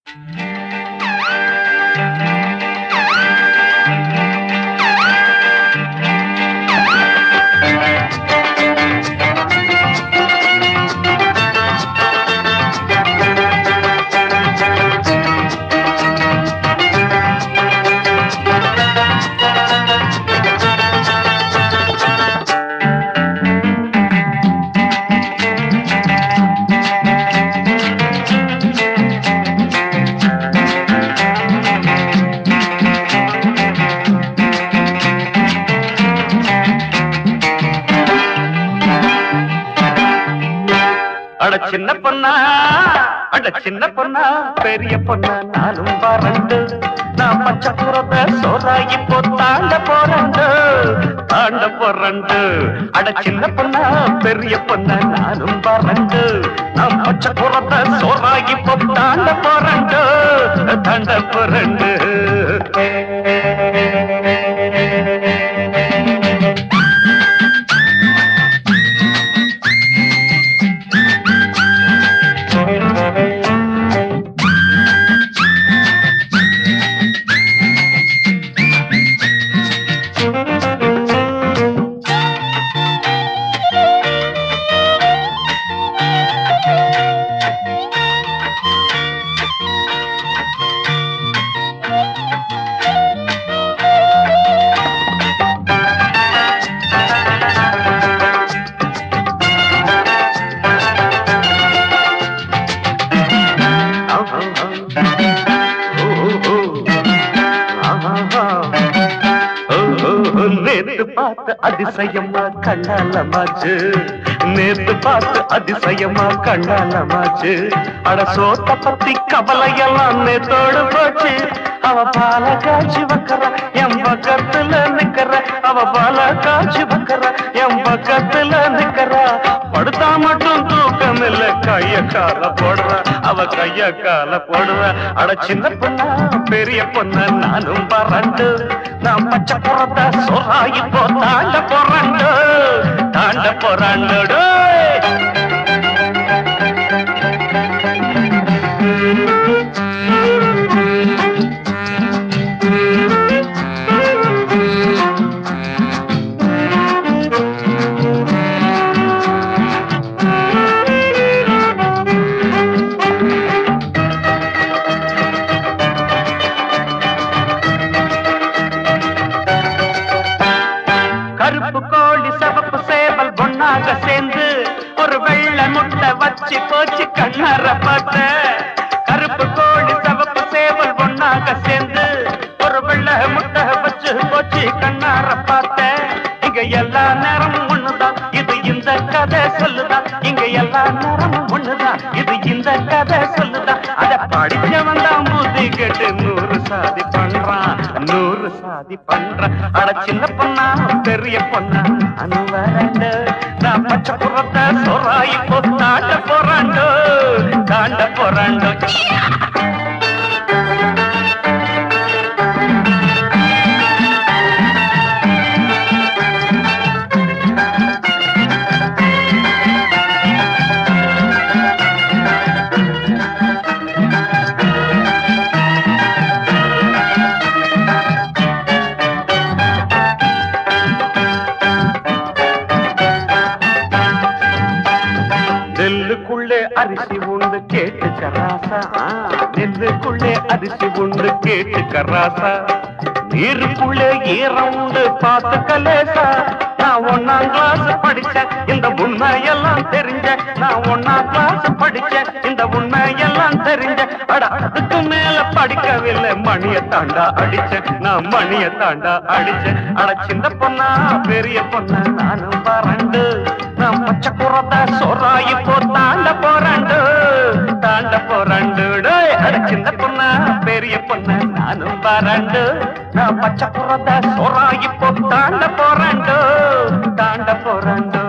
அட சின்ன பொண்ணா அட சின்ன பொண்ணா பெரிய பொண்ணா நானும் வரண்டு நான் பச்சை புறத்த சோறாகி போ தாண்ட போறண்டு தாண்ட போறண்டு அட சின்ன பொண்ணா பெரிய பொண்ணா நானும் வரண்டு நான் பச்சை புறத்த சோறாகி போ தாண்ட போறண்டு தாண்ட போறண்டு நேத்து பார்த்து அதிசயமா கண்ணாலமாச்சு நேத்து பார்த்து அதிசயமா கண்ணாலமாச்சு அட சோத்த பத்தி கவலையெல்லாம் நேத்தோடு போச்சு அவ பால காய்ச்சி வைக்கிற என் பக்கத்துல நிக்கிற அவ பால காய்ச்சி வைக்கிற என் பக்கத்துல நிக்கிற படுத்தா மட்டும் தூக்கம் இல்ல கைய கால போடுற அவ கைய கால போடுற அட சின்ன பொண்ணா பெரிய பொண்ணு நானும் பறண்டு நான் பச்சை புறத்த சொராயி போ தாண்ட போறாண்டு தாண்ட போறாண்டு கருப்பு கோழி சிவப்பு சேவல் பொண்ணாக சேர்ந்து ஒரு வெள்ளை முட்டை வச்சு போச்சு கண்ணார பார்த்த கருப்பு கோழி சிவப்பு சேவல் பொண்ணாக சேர்ந்து ஒரு வெள்ளை முட்டை வச்சு போச்சு கண்ணார பார்த்த இங்க எல்லா நேரமும் ஒண்ணுதான் இது இந்த கதை சொல்லுதான் இங்க எல்லா நேரமும் ஒண்ணுதான் இது இந்த கதை சொல்லுதான் அத படிச்சவன் தான் மூதி கேட்டு நூறு சாதி பண்றான் நூறு சாதி பண்றான் அட சின்ன பொண்ணா பெரிய பொண்ணா அனுவரண்டு நான் பச்சை புறத்த சொராயி போ தாண்ட போறாண்டோ தாண்ட போறாண்டோ நெல்லுக்குள்ளே அரிசி உண்டு கேட்டு கராசா ஆ, நெல்லுக்குள்ளே அரிசி உண்டு கேட்டு கராசா நீருக்குள்ளே ஈரம் உண்டு பார்த்து கலேசா நான் ஒன்னாம் கிளாஸ் படிச்சேன் இந்த உண்மையெல்லாம் தெரிஞ்ச நான் ஒன்னாம் கிளாஸ் படிச்சேன் இந்த உண்மையெல்லாம் தெரிஞ்ச அட அதுக்கு மேல படிக்கவில்லை மணிய தாண்டா அடிச்சேன் நான் மணிய தாண்டா அடிச்சேன் அட சின்ன பொண்ணா பெரிய பொண்ணா நானும் பறண்டு நான் பச்சை குறத்த சொராயி போ தாண்ட போறாண்டு தாண்ட போறாண்டு டேய், அட சின்ன பொண்ணா பெரிய பொண்ணு நானும் பறண்டு நான் பச்சை குறத்த சொராயி போ தாண்ட போறாண்டு தாண்ட போறாண்டு